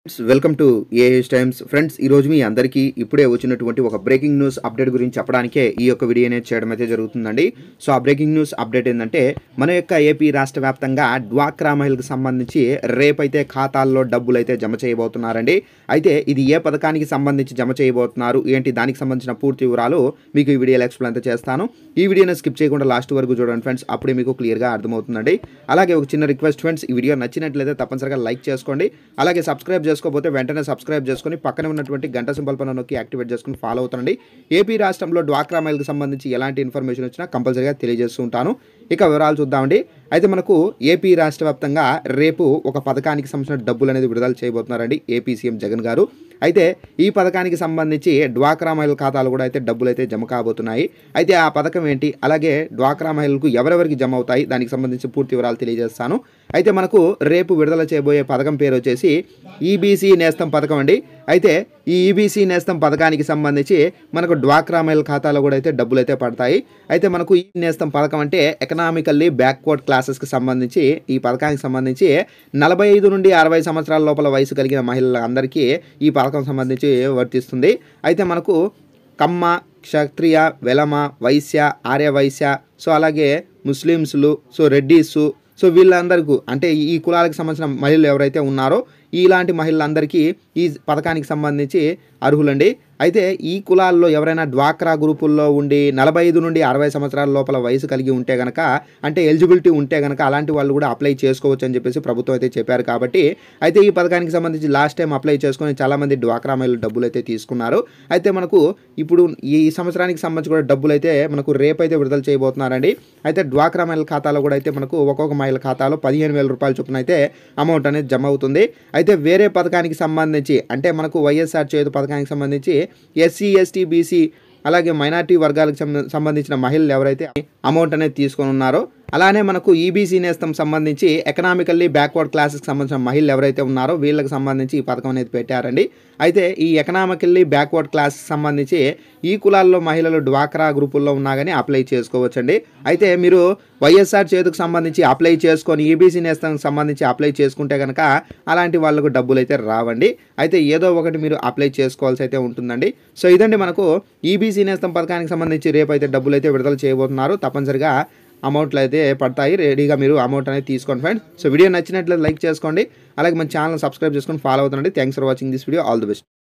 welcome to AH times friends ఈ రోజు మీ అందరికీ ఇప్పుడే వచ్చినటువంటి ఒక బ్రేకింగ్ న్యూస్ అప్డేట్ గురించి చెప్పడానికే ఈ యొక్క వీడియో అనేది చేయడం అయితే జరుగుతుందండి సో ఆ బ్రేకింగ్ న్యూస్ అప్డేట్ ఏంటంటే మన యొక్క ఏపీ రాష్ట్ర వ్యాప్తంగా డ్వాక్రా మహిళలకు సంబంధించి రేపైతే ఖాతాల్లో డబ్బులు అయితే జమ చేయబోతున్నారండి అయితే ఇది ఏ పథకానికి సంబంధించి జమ చేయబోతున్నారు ఏంటి దానికి సంబంధించిన పూర్తి వివరాలు మీకు ఈ వీడియోలో ఎక్స్ప్లెయిన్ అయితే చేస్తాను ఈ వీడియోని స్కిప్ చేయకుండా లాస్ట్ వరకు చూడండి ఫ్రెండ్స్ అప్పుడే మీకు క్లియర్గా అర్థమవుతుందండి అలాగే ఒక చిన్న రిక్వెస్ట్ ఫ్రెండ్స్ ఈ వీడియో నచ్చినట్లయితే తప్పనిసరిగా లైక్ చేసుకోండి అలాగే సబ్స్క్రైబ్ చేసుకోకపోతే వెంటనే సబ్స్క్రైబ్ చేసుకొని పక్కన ఉన్నటువంటి గంట సింబల్ పైన నొక్కి యాక్టివేట్ చేసుకుని ఫాలో అవుతుండండి ఏపీ రాష్ట్రంలో డ్వాక్రా మైల్కి సంబంధించి ఎలాంటి ఇన్ఫర్మేషన్ వచ్చినా కంపల్సరీగా తెలియజేస్తూ ఉంటాను ఇక వివరాలు చూద్దామండి అయితే మనకు ఏపీ రాష్ట్ర వ్యాప్తంగా రేపు ఒక పథకానికి సంబంధించిన డబ్బులు అనేది విడుదల చేయబోతున్నారండి ఏపీ సీఎం జగన్ గారు అయితే ఈ పథకానికి సంబంధించి డ్వాక్రా మహిళల ఖాతాలు కూడా అయితే డబ్బులు అయితే జమ కాబోతున్నాయి అయితే ఆ పథకం ఏంటి అలాగే డ్వాక్రా మహిళలకు ఎవరెవరికి జమ అవుతాయి దానికి సంబంధించి పూర్తి వివరాలు తెలియజేస్తాను అయితే మనకు రేపు విడుదల చేయబోయే పథకం పేరు వచ్చేసి ఈబీసీ నేస్తం పథకం అండి అయితే ఈ ఈబీసీ నేస్తం పథకానికి సంబంధించి మనకు డ్వాక్రా మహిళల ఖాతాలో కూడా అయితే డబ్బులు అయితే పడతాయి అయితే మనకు ఈ నేస్తం పథకం అంటే ఎకనామికల్లీ బ్యాక్వర్డ్ క్లాసెస్కి సంబంధించి ఈ పథకానికి సంబంధించి నలభై ఐదు నుండి అరవై సంవత్సరాల లోపల వయసు కలిగిన మహిళలందరికీ ఈ పథకం సంబంధించి వర్తిస్తుంది అయితే మనకు కమ్మ క్షత్రియ వెలమ వైశ్య ఆర్య వైశ్య సో అలాగే ముస్లిమ్స్లు సో రెడ్డీసు సో వీళ్ళందరికీ అంటే ఈ కులాలకు సంబంధించిన మహిళలు ఎవరైతే ఉన్నారో ఇలాంటి మహిళలందరికీ ఈ పథకానికి సంబంధించి అర్హులండి అయితే ఈ కులాల్లో ఎవరైనా డ్వాక్రా గ్రూపుల్లో ఉండి నలభై ఐదు నుండి అరవై సంవత్సరాల లోపల వయసు కలిగి ఉంటే గనక అంటే ఎలిజిబిలిటీ ఉంటే గనక అలాంటి వాళ్ళు కూడా అప్లై చేసుకోవచ్చు అని చెప్పేసి ప్రభుత్వం అయితే చెప్పారు కాబట్టి అయితే ఈ పథకానికి సంబంధించి లాస్ట్ టైం అప్లై చేసుకొని చాలామంది డ్వాక్రా మహిళలు డబ్బులు అయితే తీసుకున్నారు అయితే మనకు ఇప్పుడు ఈ సంవత్సరానికి సంబంధించి కూడా డబ్బులు అయితే మనకు రేపు అయితే విడుదల చేయబోతున్నారండి అయితే డ్వాక్రా మహిళల ఖాతాలో కూడా అయితే మనకు ఒక్కొక్క మహిళ ఖాతాలో పదిహేను వేల రూపాయల చొప్పున అయితే అమౌంట్ అనేది జమ అవుతుంది అయితే వేరే పథకానికి సంబంధించి అంటే మనకు వైఎస్ఆర్ చేతు పథకానికి సంబంధించి ఎస్సీ ఎస్టీ బీసీ అలాగే మైనార్టీ వర్గాలకు సంబ- సంబంధించిన మహిళలు ఎవరైతే అమౌంట్ అనేది తీసుకొని ఉన్నారో అలానే మనకు ఈబీసీ నేస్తం సంబంధించి ఎకనామికల్లీ బ్యాక్వర్డ్ క్లాసెస్కి సంబంధించిన మహిళలు ఎవరైతే ఉన్నారో వీళ్ళకి సంబంధించి ఈ పథకం అనేది పెట్టారండి అయితే ఈ ఎకనామికల్లీ బ్యాక్వర్డ్ క్లాస్కి సంబంధించి ఈ కులాల్లో మహిళలు డ్వాక్రా గ్రూపుల్లో ఉన్నా కానీ అప్లై చేసుకోవచ్చండి అయితే మీరు వైఎస్ఆర్ చేతుకు సంబంధించి అప్లై చేసుకొని ఈబీసీ నేస్తానికి సంబంధించి అప్లై చేసుకుంటే కనుక అలాంటి వాళ్ళకు డబ్బులు అయితే రావండి అయితే ఏదో ఒకటి మీరు అప్లై చేసుకోవాల్సి అయితే ఉంటుందండి సో ఇదండి మనకు ఈబీసీ నేస్తం పథకానికి సంబంధించి రేపు అయితే డబ్బులు అయితే విడుదల చేయబోతున్నారు తప్పనిసరిగా అమౌంట్లు అయితే పడతాయి రెడీగా మీరు అమౌంట్ అనేది తీసుకోండి ఫ్రెండ్స్ సో వీడియో నచ్చినట్లయితే లైక్ చేసుకోండి అలాగే మన ఛానల్ సబ్స్క్రైబ్ చేసుకొని ఫాలో అవుతుండండి thanks for watching this video all the best